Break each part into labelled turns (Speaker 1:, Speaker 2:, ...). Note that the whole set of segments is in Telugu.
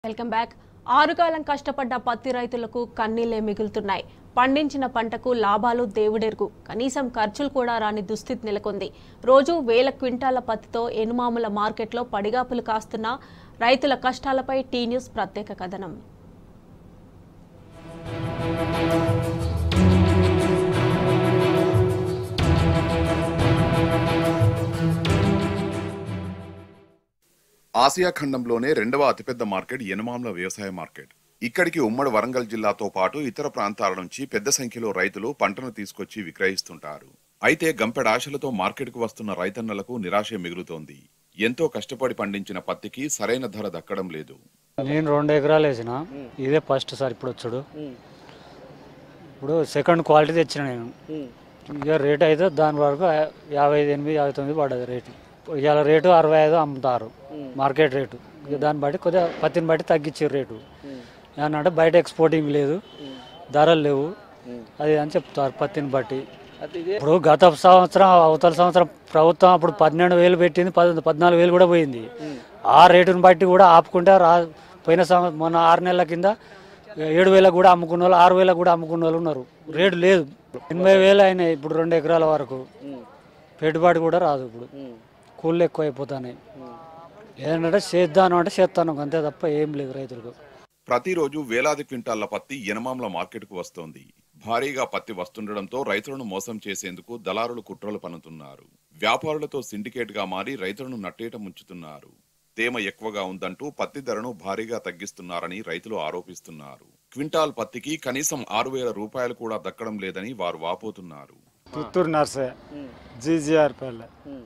Speaker 1: వెల్కమ్ బ్యాక్ ఆరుకాలం కష్టపడ్డ పత్తి రైతులకు కన్నీళ్లే మిగులుతున్నాయి పండించిన పంటకు లాభాలు దేవుడెరుగు కనీసం ఖర్చులు కూడా రాని దుస్థితి నెలకొంది రోజు వేల క్వింటాల పత్తితో ఎనుమాముల మార్కెట్లో పడిగాపులు కాస్తున్న రైతుల కష్టాలపై టీ న్యూస్ ప్రత్యేక కథనం
Speaker 2: ఆసియా ఖండంలోనే రెండవ అతిపెద్ద మార్కెట్ యనమాంల వ్యవసాయ మార్కెట్ ఇక్కడికి ఉమ్మడి వరంగల్ జిల్లాతో పాటు ఇతర ప్రాంతాల నుంచి పెద్ద సంఖ్యలో రైతులు పంటను తీసుకొచ్చి విక్రయిస్తుంటారు అయితే గంపెడ ఆశలతో మార్కెట్కు వస్తున్న రైతన్నలకు నిరాశే మిగులుతోంది ఎంతో కష్టపడి పండించిన పత్తికి సరైన ధర దక్కడం లేదు
Speaker 3: నేను రెండు ఎకరాలు వేసిన ఇదే ఫస్ట్ సార్ ఇప్పుడు వచ్చాడు ఇప్పుడు సెకండ్ క్వాలిటీ తెచ్చిన నేను ఇక రేట్ అయితే దాని వరకు యాభై ఐదు ఎనిమిది యాభై తొమ్మిది పడ్డది రేటు ఇవాళ రేటు అరవై ఐదు అమ్ముతారు మార్కెట్ రేటు ఇక దాన్ని బట్టి కొద్దిగా పత్తిని బట్టి తగ్గించారు రేటు ఏమన్నంటే బయట ఎక్స్పోర్టింగ్ లేదు ధరలు లేవు అది అని చెప్తారు పత్తిని బట్టి ఇప్పుడు గత సంవత్సరం అవతల సంవత్సరం ప్రభుత్వం అప్పుడు పన్నెండు వేలు పెట్టింది పద్ పద్నాలుగు వేలు కూడా పోయింది ఆ రేటుని బట్టి కూడా ఆపుకుంటే రా పోయిన సంవత్సరం మొన్న ఆరు నెలల కింద ఏడు వేలకు కూడా అమ్ముకున్న వాళ్ళు ఆరు వేలకు కూడా అమ్ముకున్న వాళ్ళు ఉన్నారు రేటు లేదు ఎనభై వేలు అయినాయి ఇప్పుడు రెండు ఎకరాల వరకు పెట్టుబడి కూడా రాదు ఇప్పుడు కూలీలు ఎక్కువ అయిపోతున్నాయి ఏంటంటే చేద్దాను అంటే చేస్తాను అంతే తప్ప ఏం లేదు రైతులకు
Speaker 2: ప్రతిరోజు వేలాది క్వింటాళ్ల పత్తి యనమాంల మార్కెట్కు వస్తోంది భారీగా పత్తి వస్తుండటంతో రైతులను మోసం చేసేందుకు దళారులు కుట్రలు పన్నుతున్నారు వ్యాపారులతో సిండికేట్ గా మారి రైతులను నట్టేట ముంచుతున్నారు తేమ ఎక్కువగా ఉందంటూ పత్తి ధరను భారీగా తగ్గిస్తున్నారని రైతులు ఆరోపిస్తున్నారు క్వింటాల్ పత్తికి కనీసం ఆరు వేల రూపాయలు కూడా దక్కడం లేదని వారు వాపోతున్నారు
Speaker 4: పుత్తూరు నర్సే జీజీఆర్ పల్లె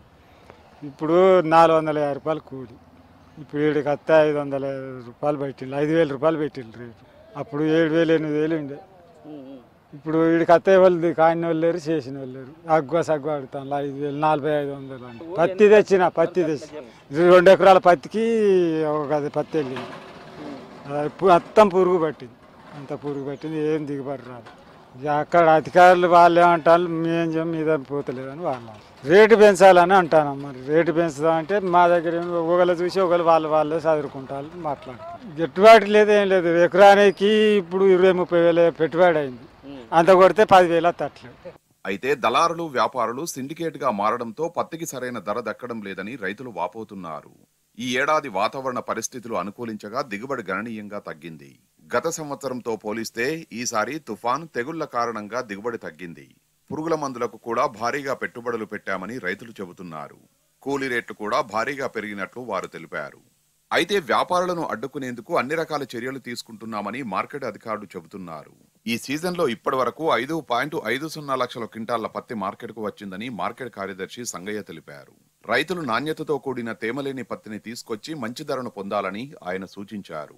Speaker 4: ఇప్పుడు నాలుగు వందల యాభై రూపాయలు కూలి ఇప్పుడు ఏడుకి వస్తే ఐదు వందల రూపాయలు పెట్టిండు ఐదు వేల రూపాయలు పెట్టిండు రేటు అప్పుడు ఏడు వేలు ఎనిమిది వేలు ఉండే ఇప్పుడు వీడికి అత్తే వాళ్ళు కాని వాళ్ళు లేరు చేసిన వాళ్ళు లేరు అగ్గు సగ్గు ఆడుతాను ఐదు వేలు నలభై ఐదు వందలు అంటే పత్తి తెచ్చిన పత్తి తెచ్చి ఇది రెండు ఎకరాల పత్తికి ఒక గది పత్తి వెళ్ళింది అది పు- మొత్తం పురుగు పట్టింది అంత పురుగు పట్టింది ఏం దిగుబడి రాదు ఇక అక్కడ అధికారులు వాళ్ళు ఏమంటారు మేము చేయం మీద పోతలేదని వాళ్ళు రేటు పెంచాలని అంటాను మరి రేటు పెంచుదాం అంటే మా దగ్గర ఏమో ఒకళ్ళు చూసి ఒకళ్ళు వాళ్ళు వాళ్ళే చదువుకుంటారు మాట్లాడతారు గిట్టుబాటు లేదు ఏం లేదు ఎకరానికి ఇప్పుడు ఇరవై ముప్పై వేల పెట్టుబడి అయింది అంత కొడితే పదివేలు తట్టలేదు
Speaker 2: అయితే దళారులు వ్యాపారులు సిండికేట్ గా మారడంతో పత్తికి సరైన ధర దక్కడం లేదని రైతులు వాపోతున్నారు ఈ ఏడాది వాతావరణ పరిస్థితులు అనుకూలించగా దిగుబడి గణనీయంగా తగ్గింది గత సంవత్సరంతో పోలిస్తే ఈసారి తుఫాన్ తెగుళ్ల కారణంగా దిగుబడి తగ్గింది పురుగుల మందులకు కూడా భారీగా పెట్టుబడులు పెట్టామని రైతులు చెబుతున్నారు కూలీ రేట్లు కూడా భారీగా పెరిగినట్లు వారు తెలిపారు అయితే వ్యాపారులను అడ్డుకునేందుకు అన్ని రకాల చర్యలు తీసుకుంటున్నామని మార్కెట్ అధికారులు చెబుతున్నారు ఈ సీజన్లో ఇప్పటి వరకు ఐదు పాయింట్ ఐదు సున్నా లక్షల క్వింటాళ్ల పత్తి మార్కెట్కు వచ్చిందని మార్కెట్ కార్యదర్శి సంగయ్య తెలిపారు రైతులు నాణ్యతతో కూడిన తేమలేని పత్తిని తీసుకొచ్చి మంచి ధరను పొందాలని ఆయన సూచించారు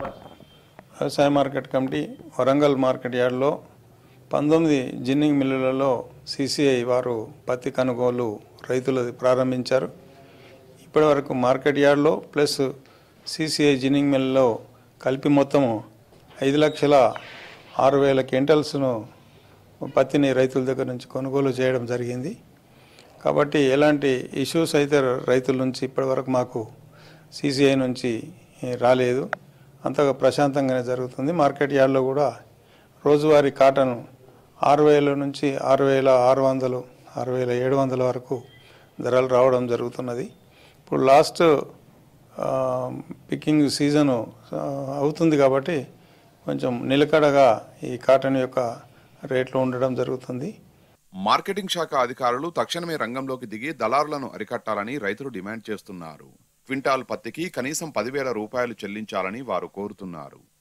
Speaker 5: వ్యవసాయ మార్కెట్ కమిటీ వరంగల్ మార్కెట్ యార్డ్లో పంతొమ్మిది జిన్నింగ్ మిల్లులలో సిసిఐ వారు పత్తి కొనుగోలు రైతులు ప్రారంభించారు ఇప్పటివరకు మార్కెట్ యార్డ్లో ప్లస్ సిసిఐ జిన్నింగ్ మిల్లులో కలిపి మొత్తము ఐదు లక్షల ఆరు వేల క్వింటల్స్ను పత్తిని రైతుల దగ్గర నుంచి కొనుగోలు చేయడం జరిగింది కాబట్టి ఎలాంటి ఇష్యూస్ అయితే రైతుల నుంచి ఇప్పటివరకు మాకు సిసిఐ నుంచి రాలేదు అంతగా ప్రశాంతంగానే జరుగుతుంది మార్కెట్ యార్డ్లో కూడా రోజువారీ కాటన్ ఆరు వేల నుంచి ఆరు వేల ఆరు వందలు ఆరు వేల ఏడు వందల వరకు ధరలు రావడం జరుగుతున్నది ఇప్పుడు లాస్ట్ ఆ, పికింగ్ సీజను ఆ, అవుతుంది కాబట్టి కొంచెం నిలకడగా ఈ కాటన్ యొక్క రేట్లు ఉండడం జరుగుతుంది
Speaker 2: మార్కెటింగ్ శాఖ అధికారులు తక్షణమే రంగంలోకి దిగి దళారులను అరికట్టాలని రైతులు డిమాండ్ చేస్తున్నారు క్వింటాల్ పత్తికి కనీసం పదివేల రూపాయలు చెల్లించాలని వారు కోరుతున్నారు